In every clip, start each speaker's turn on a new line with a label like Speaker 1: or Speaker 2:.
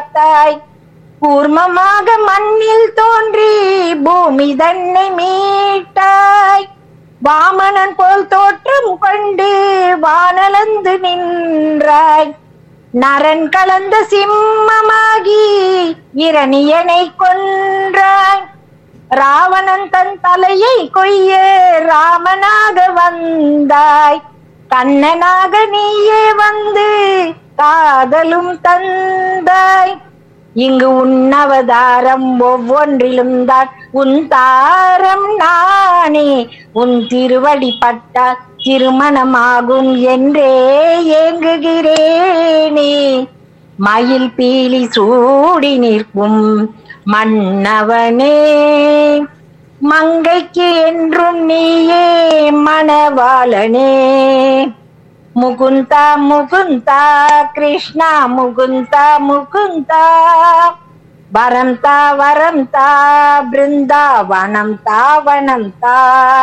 Speaker 1: காத்தாய் கூர்மமாக மண்ணில் தோன்றி பூமி தன்னை மீட்டாய் வாமனன் போல் தோற்றம் கொண்டு வானலந்து நின்றாய் நரன் கலந்த சிம்மமாகி இரணியனை கொன்றாய் ராவணன் தன் தலையை கொய்ய ராமனாக வந்தாய் கண்ணனாக நீயே வந்து காதலும் தந்தாய் இங்கு உன் அவதாரம் ஒவ்வொன்றிலும் தான் உன் தாரம் நானே உன் திருவடி பட்டால் திருமணமாகும் என்றே ஏங்குகிறேனே மயில் பீலி சூடி நிற்கும் மன்னவனே மங்கைக்கு என்றும் நீயே மணவாளனே முகுந்தா முகுந்தா கிருஷ்ணா முகுந்தா முகுந்தா வரம் தா வரம் தா பிருந்தாவனம் தா வனம் தா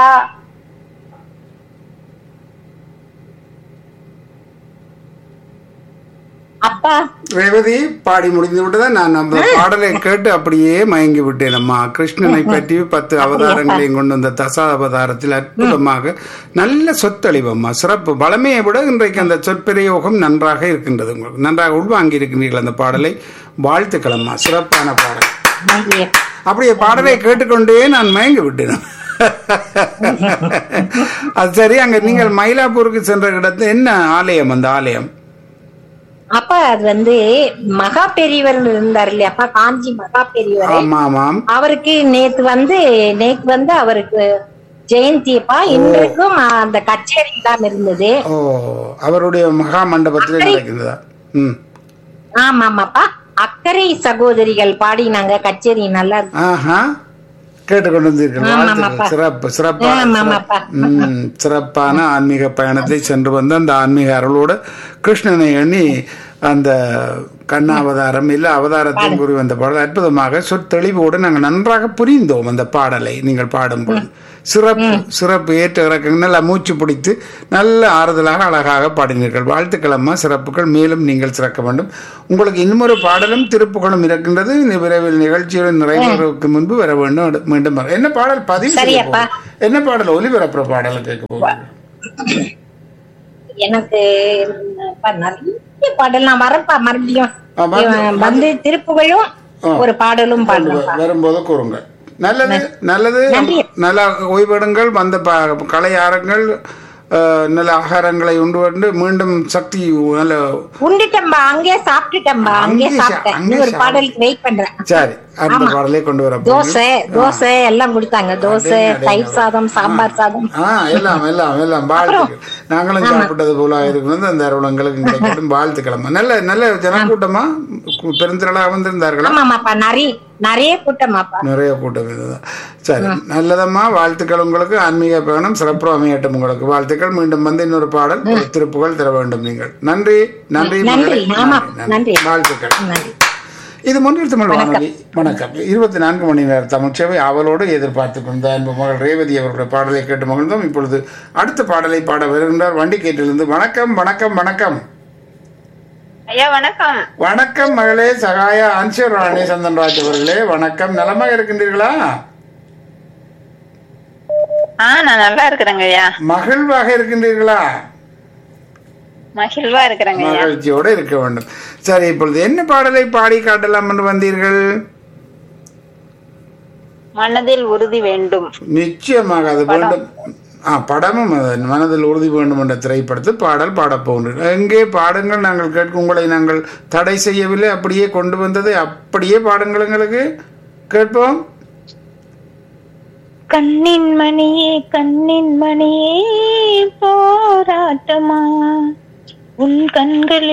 Speaker 1: அப்பா
Speaker 2: ரேவதி பாடி முடிந்து விட்டதான் நான் நம்ம பாடலை கேட்டு அப்படியே மயங்கி விட்டேன் அம்மா கிருஷ்ணனை பற்றி பத்து அவதாரங்களையும் கொண்டு வந்த தசா அவதாரத்தில் அற்புதமாக நல்ல சொத்தளிவம்மா சிறப்பு பலமையை விட இன்றைக்கு அந்த சொற்பிரயோகம் நன்றாக இருக்கின்றது உங்களுக்கு நன்றாக உள்வாங்கி இருக்கின்றீர்கள் அந்த பாடலை வாழ்த்துக்கள் அம்மா சிறப்பான பாடல்
Speaker 1: நன்றி
Speaker 2: அப்படியே பாடலை கேட்டுக்கொண்டே நான் மயங்கி விட்டேன் அது சரி அங்க நீங்கள் மயிலாப்பூருக்கு சென்ற இடத்து என்ன ஆலயம் அந்த ஆலயம்
Speaker 1: அப்பா அது வந்து மகா பெரியவர் இருந்தார் இல்லையாப்பா காஞ்சி மகா பெரியவர்
Speaker 2: ஆமா ஆமாம்
Speaker 1: அவருக்கு நேத்து வந்து நேத்து வந்து அவருக்கு ஜெயந்தியப்பா இன்றைக்கும் அந்த கச்சேரி தான் இருந்தது
Speaker 2: ஓ அவருடைய மகா மண்டபத்தில் நடக்கிறதா ம்
Speaker 1: ஆமா ஆமாப்பா அக்கறை சகோதரிகள் பாடினாங்க கச்சேரி நல்லா இருந்துச்சு.
Speaker 2: ஆஹா கேட்டுக்கொண்டு வந்தீர்கள்
Speaker 1: ஆமாம்,
Speaker 2: வாழ்த்துக்கள்
Speaker 1: அப்பா.
Speaker 2: சிறப்பு சிறப்பான
Speaker 1: ஆமாம்,
Speaker 2: சிறப்பு.
Speaker 1: அப்பா.
Speaker 2: ம், சிறப்பான ஆன்மீக பயணத்தை சென்று வந்த அந்த ஆன்மீக அருளோடு கிருஷ்ணனை எண்ணி அந்த கண்ணாவதாரம் இல்ல அவதாரத்தையும் கூறி வந்த பாடல் அற்புதமாக சொத்தெளிவோடு நாங்கள் நன்றாக புரிந்தோம் அந்த பாடலை நீங்கள் பாடும்போது சிறப்பு சிறப்பு ஏற்ற இறக்கங்கள் நல்லா மூச்சு பிடித்து நல்ல ஆறுதலாக அழகாக பாடினீர்கள் வாழ்த்துக்கள் அம்மா சிறப்புகள் மேலும் நீங்கள் சிறக்க வேண்டும் உங்களுக்கு இன்னொரு பாடலும் திருப்புகளும் இருக்கின்றது இந்த விரைவில் நிகழ்ச்சியுடன் நிறைவேறுவதற்கு முன்பு வர வேண்டும் அடு- மீண்டும் வர என்ன பாடல் பதிவு செய்ய
Speaker 1: சரியப்பா.
Speaker 2: போகிறீர்கள்? என்ன பாடல் ஒலிபரப்புற பாடல் கேட்க போகிறீர்கள்
Speaker 1: எனக்கு அப்பா, நிறைய பாடல் நான் வரப்பா மறுபடியும்
Speaker 2: ஆ, வந்து-
Speaker 1: இவன் வந்து திருப்புகழும் ஒரு பாடலும் பாடுறேன்ப்பா
Speaker 2: வரும்போது கூறுங்கள் நல்லது நல்லது நல்ல ஓய்வெடுங்கள் வந்த ப- கலையாரங்கள் அஹ், நல்ல ஆகாரங்களை உண்டு வந்து மீண்டும் சக்தி நல்ல
Speaker 1: உண்டுட்டம்பா அங்கே சாப்பிட்டுட்டம்பா அங்கே
Speaker 2: அங்கே சா-
Speaker 1: சாப்பிட்டேன்
Speaker 2: அங்கே
Speaker 1: இன்னும் ஒரு
Speaker 2: சாப்பிட்டு.
Speaker 1: பாடலுக்கு வெயிட் பண்றேன்
Speaker 2: சரி அந்த பாடலை கொண்டு வர போகிறீர்கள்.
Speaker 1: தோசை தோசை எல்லாம் கொடுத்தாங்க தோசை தயிர் சாதம் சாம்பார் சாதம்
Speaker 2: ஆ எல்லாம் எல்லாம் எல்லாம் வாழ்த்துக்கள் நாங்களும் சாப்பிட்டது போல இருக்கிறது அந்த அருளங்களுக்கு கிடைக்கட்டும் வாழ்த்துக்கிழமை நல்ல நல்ல ஜனக்கூட்டமா கு- பெருந்திரளாக வந்திருந்தார்களா
Speaker 1: ஆமாமாப்பா நிறைய நிறைய கூட்டமாப்பா
Speaker 2: நிறைய கூட்டம் இதுதான் சரி நல்லதம்மா வாழ்த்துக்கள் உங்களுக்கு ஆன்மீக பயணம் சிறப்பு அமையட்டும் உங்களுக்கு வாழ்த்துக்கள் மீண்டும் வந்து இன்னொரு பாடல் ஒரு திருப்புகள் தர வேண்டும் நீங்கள் நன்றி நன்றி
Speaker 1: நன்றி,
Speaker 2: மகளே.
Speaker 1: ஆமா,
Speaker 2: நன்றி,
Speaker 1: நன்றி.
Speaker 2: வாழ்த்துக்கள்
Speaker 1: நன்றி
Speaker 2: இது முன்னில் தமிழ் வானொலி வணக்கம் இருபத்தி நான்கு மணி நேர தமிழ் சேவை அவளோடு எதிர்பார்த்து கொண்ட அன்பு மகள் ரேவதி அவர்களுடைய பாடலை கேட்டு மகிழ்ந்தோம் இப்பொழுது அடுத்த பாடலை பாட வருகின்றார் வண்டிகேட்டிலிருந்து வணக்கம் வணக்கம் வணக்கம்
Speaker 3: ஐயா வணக்கம்
Speaker 2: வணக்கம் மகளே சகாயா அன்சர் ராணி சந்தன்ராஜ் அவர்களே வணக்கம் நலமாக இருக்கின்றீர்களா
Speaker 3: ஆ நான் நல்லா இருக்கிறேங்க ஐயா
Speaker 2: மகிழ்வாக இருக்கின்றீர்களா
Speaker 3: மகிழ்வா இருக்கிறேங்க ஐயா
Speaker 2: மகிழ்ச்சியோடு இருக்க வேண்டும் சரி இப்பொழுது என்ன பாடலை பாடி காட்டலாம் என்று வந்தீர்கள்
Speaker 3: மனதில் உறுதி வேண்டும்
Speaker 2: நிச்சயமாக அது வேண்டும் ஆ படமும் அது மனதில் உறுதி வேண்டும் என்ற திரைப்படத்தில் பாடல் பாடப் போகின்றோம் எங்கே பாடுங்கள் நாங்கள் கேட்க உங்களை நாங்கள் தடை செய்யவில்லை அப்படியே கொண்டு வந்தது அப்படியே பாடுங்கள் எங்களுக்கு கேட்போம்
Speaker 3: கண்ணின் மணியே கண்ணின் மணியே போராட்டமா உன் கண்களில்